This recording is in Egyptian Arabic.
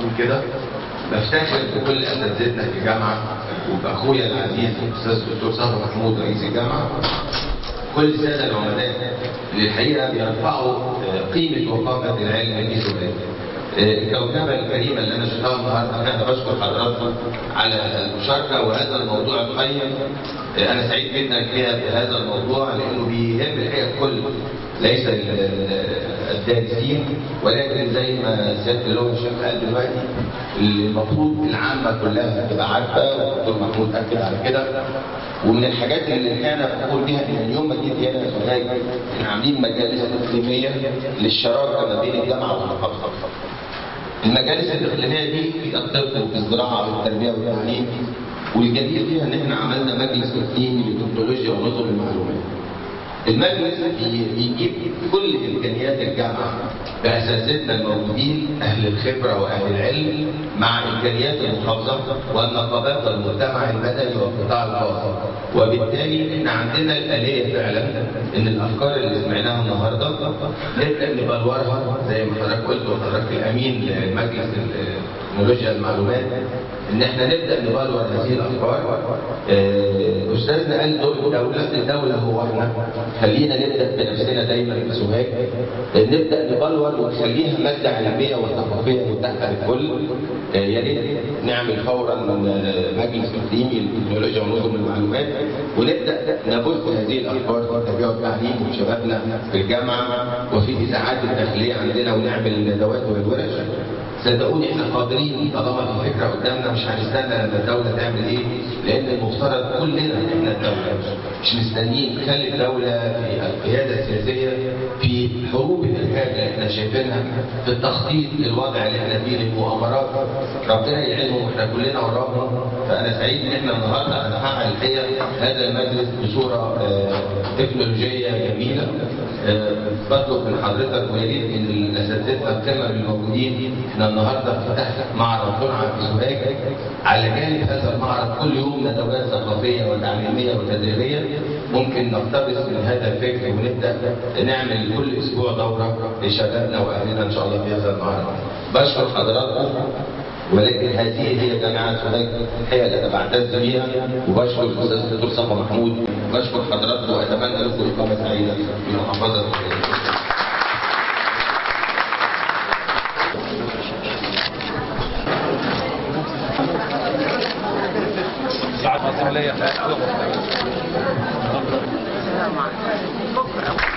تقول كده بفتخر بكل اساتذتنا في الجامعه وباخويا العزيز الاستاذ الدكتور صفا محمود رئيس الجامعه كل الساده العملاء اللي الحقيقه بيرفعوا آه، قيمه وقامه العلم في سوريا. آه، الكوكبه الكريمه اللي انا شفتها النهارده انا بشكر حضراتكم على المشاركه وهذا الموضوع القيم آه، انا سعيد جدا فيها بهذا الموضوع لانه بيهم الحقيقه الكل ليس ال- الدارسين ولكن زي ما سياده اللواء الشيخ قال دلوقتي المفروض العامه كلها تبقى عارفه والدكتور محمود اكد على كده ومن الحاجات اللي كان بقول بيها ان اليوم ما جيت هنا يا سوهاج احنا عاملين مجالس اقليميه للشراكه ما بين الجامعه والمحافظه. المجالس الاقليميه دي في الطب وفي الزراعه والتربيه والتعليم والجديد فيها ان احنا عملنا مجلس اقليمي للتكنولوجيا ونظم المعلومات. المجلس بي- بيجيب كل امكانيات الجامعه باساتذتنا الموجودين اهل الخبره واهل العلم مع امكانيات المحافظه والنقابات والمجتمع المدني والقطاع الخاص وبالتالي احنا عندنا الاليه فعلا ان الافكار اللي سمعناها النهارده نبدا نبلورها زي ما حضرتك قلت وحضرتك الامين لمجلس تكنولوجيا المعلومات ان احنا نبدا نبلور هذه الافكار آه، استاذنا قال دور الدوله الدوله هو احنا خلينا نبدا بنفسنا دايما في سوهاج آه، نبدا نبلور ونخليها ماده علميه وثقافيه متاحه للكل آه، يا ريت نعمل فورا آه، مجلس اقليمي للتكنولوجيا ونظم المعلومات ونبدا نبث هذه الافكار في التربيه والتعليم وشبابنا في الجامعه وفي الاذاعات الداخليه عندنا ونعمل الندوات والورش صدقوني احنا قادرين طالما في فكره قدامنا مش هنستنى لما الدوله تعمل ايه لان المفترض كلنا احنا الدوله مش مستنيين نخلي الدوله في القياده السياسيه في حروب الارهاب اللي احنا شايفينها في التخطيط للوضع اللي احنا فيه للمؤامرات ربنا يعينهم واحنا كلنا وراهم فانا سعيد ان احنا النهارده هنحقق الحقيقه هذا المجلس بصوره آه، تكنولوجيه جميله آه، بطلب من حضرتك ويا ريت ان الاساتذه القمم الموجودين احنا النهارده فتحنا معرض صنعه في سوهاج على جانب هذا المعرض كل يوم ندوات ثقافيه وتعليميه وتدريبيه ممكن نقتبس من هذا الفكر ونبدا نعمل كل اسبوع دوره لشبابنا واهلنا ان شاء الله في هذا المعرض. بشكر حضراتكم ولكن هذه هي جامعة سوهاج الحقيقة اللي أنا بعتز بيها وبشكر الأستاذ الدكتور صفا محمود بشكر حضراتكم وأتمنى لكم إقامة سعيدة في محافظة سوهاج. بعد ما ليا السلام عليكم بكره